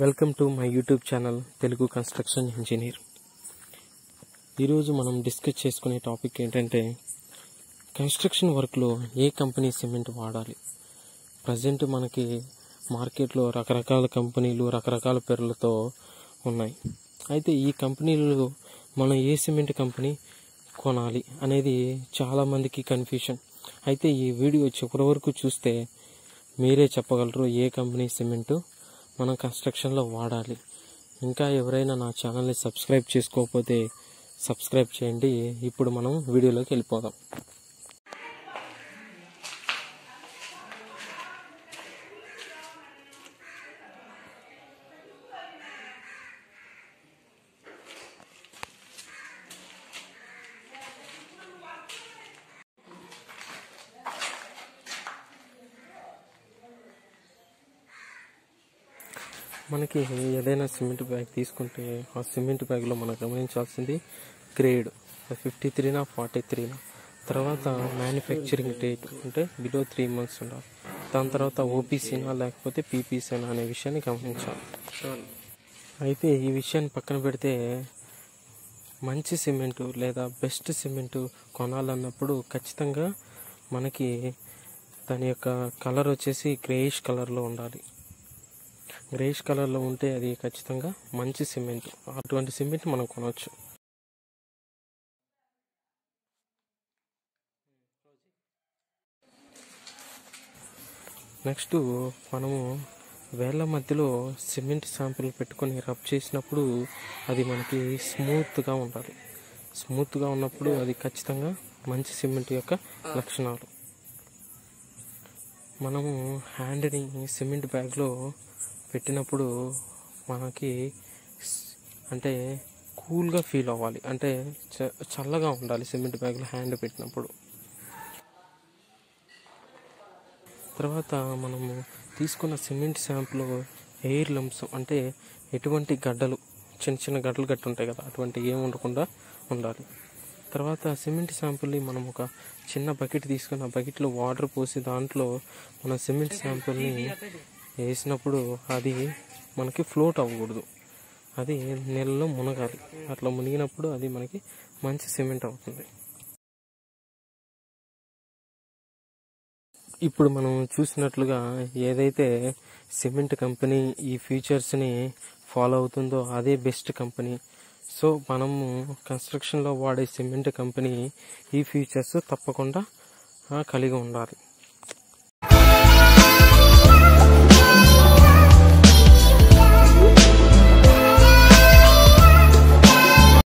welcome to my YouTube channel Telugu construction engineer ఈరోజు మనం discuss చేసుకునే టాపిక్ ఏంటంటే కన్స్ట్రక్షన్ వర్క్లో ఏ కంపెనీ సిమెంట్ వాడాలి ప్రజెంట్ మనకి మార్కెట్లో రకరకాల కంపెనీలు రకరకాల పేర్లతో ఉన్నాయి అయితే ఈ కంపెనీలలో మనం ఏ సిమెంట్ కంపెనీ కొనాలి అనేది చాలామందికి కన్ఫ్యూషన్ అయితే ఈ వీడియో చివరి వరకు చూస్తే మీరే చెప్పగలరు ఏ కంపెనీ సిమెంటు మనం కన్స్ట్రక్షన్లో వాడాలి ఇంకా ఎవరైనా నా ఛానల్ని సబ్స్క్రైబ్ చేసుకోకపోతే సబ్స్క్రైబ్ చేయండి ఇప్పుడు మనం వీడియోలోకి వెళ్ళిపోదాం మనకి ఏదైనా సిమెంట్ బ్యాగ్ తీసుకుంటే ఆ సిమెంట్ బ్యాగ్లో మనం గమనించాల్సింది గ్రేడ్ ఫిఫ్టీ త్రీనా ఫార్టీ త్రీనా తర్వాత మ్యానుఫ్యాక్చరింగ్ డేట్ అంటే బిలో త్రీ మంత్స్ ఉండాలి దాని తర్వాత ఓపీసీనా లేకపోతే పీపీసీనా అనే విషయాన్ని గమనించాలి అయితే ఈ విషయాన్ని పక్కన పెడితే మంచి సిమెంటు లేదా బెస్ట్ సిమెంటు కొనాలన్నప్పుడు ఖచ్చితంగా మనకి దాని యొక్క కలర్ వచ్చేసి గ్రేయిష్ కలర్లో ఉండాలి గ్రేష్ కలర్లో ఉంటే అది ఖచ్చితంగా మంచి సిమెంట్ అటువంటి సిమెంట్ మనం కొనవచ్చు నెక్స్ట్ మనము వేళ్ళ మధ్యలో సిమెంట్ శాంపుల్ పెట్టుకొని రబ్ చేసినప్పుడు అది మనకి స్మూత్గా ఉండాలి స్మూత్గా ఉన్నప్పుడు అది ఖచ్చితంగా మంచి సిమెంట్ యొక్క లక్షణాలు మనము హ్యాండ్ని సిమెంట్ బ్యాగ్లో పెట్టినప్పుడు మనకి అంటే కూల్గా ఫీల్ అవ్వాలి అంటే చ- చల్లగా ఉండాలి సిమెంట్ బ్యాగ్లో హ్యాండ్ పెట్టినప్పుడు తర్వాత మనము తీసుకున్న సిమెంట్ శాంపుల్ ఎయిర్ లంప్స్ అంటే ఎటువంటి గడ్డలు చిన్న చిన్న గడ్డలు గట్టి ఉంటాయి కదా అటువంటి ఏమి ఉండకుండా ఉండాలి తర్వాత సిమెంట్ శాంపుల్ని మనం ఒక చిన్న బకెట్ తీసుకుని ఆ బకెట్లో వాటర్ పోసి దాంట్లో మన సిమెంట్ శాంపుల్ని వేసినప్పుడు అది మనకి ఫ్లోట్ అవ్వకూడదు అది నీళ్ళలో మునగాలి అట్లా మునిగినప్పుడు అది మనకి మంచి సిమెంట్ అవుతుంది ఇప్పుడు మనం చూసినట్లుగా ఏదైతే సిమెంట్ కంపెనీ ఈ ఫీచర్స్ని ఫాలో అవుతుందో అదే బెస్ట్ కంపెనీ సో మనము కన్స్ట్రక్షన్లో వాడే సిమెంట్ కంపెనీ ఈ ఫీచర్స్ తప్పకుండా ఆ, కలిగి ఉండాలి